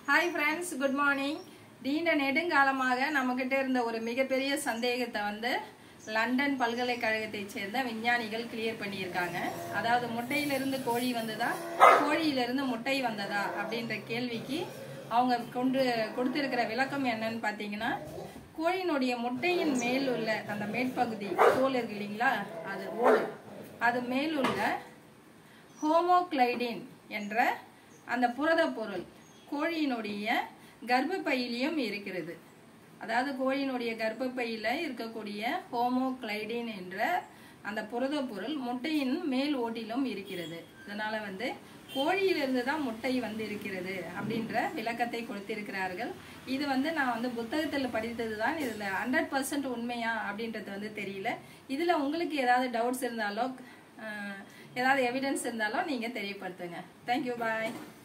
hi friends good morning நீண்ட நெடுங்காலமாக நம்மகிட்ட இருந்த ஒரு மிகப்பெரிய சந்தேகத்தை வந்து லண்டன் பல்கலைக்கழகத்தைச் சேர்ந்த விஞ்ஞானிகள் கிளியர் பண்ணியிருக்காங்க அதாவது முட்டையிலிருந்து கோழி வந்ததா கோழியிலிருந்து முட்டை வந்ததா அப்படின்ற கேள்விக்கு அவங்க கொண்டு கொடுத்திருக்கிற விளக்கம் என்னன்னு பார்த்தீங்கன்னா கோழியினுடைய முட்டையின் மேல் உள்ள அந்த மேற்பகுதி தோல் இருக்கு இல்லைங்களா அது ஓடு அது மேல் உள்ள ஹோமோக்ளைடின் என்ற அந்த புரத பொருள் கோழியினுடைய கர்ப்பப்பையிலையும் இருக்கிறது அதாவது கோழியினுடைய கர்ப்பப்பையில இருக்கக்கூடிய ஹோமோக்ளைடின் என்ற அந்த புரத பொருள் முட்டையின் மேல் ஓட்டிலும் இருக்கிறது இதனால வந்து கோழியிலிருந்து தான் முட்டை வந்து இருக்கிறது அப்படின்ற விளக்கத்தை கொடுத்திருக்கிறார்கள் இது வந்து நான் வந்து புத்தகத்தில் படித்தது தான் இதில் ஹண்ட்ரட் பர்சன்ட் உண்மையா அப்படின்றது வந்து தெரியல இதில் உங்களுக்கு ஏதாவது டவுட்ஸ் இருந்தாலோ அஹ், ஏதாவது எவிடன்ஸ் இருந்தாலும் நீங்கள் தெரியப்படுத்துங்க தேங்க்யூ பாய்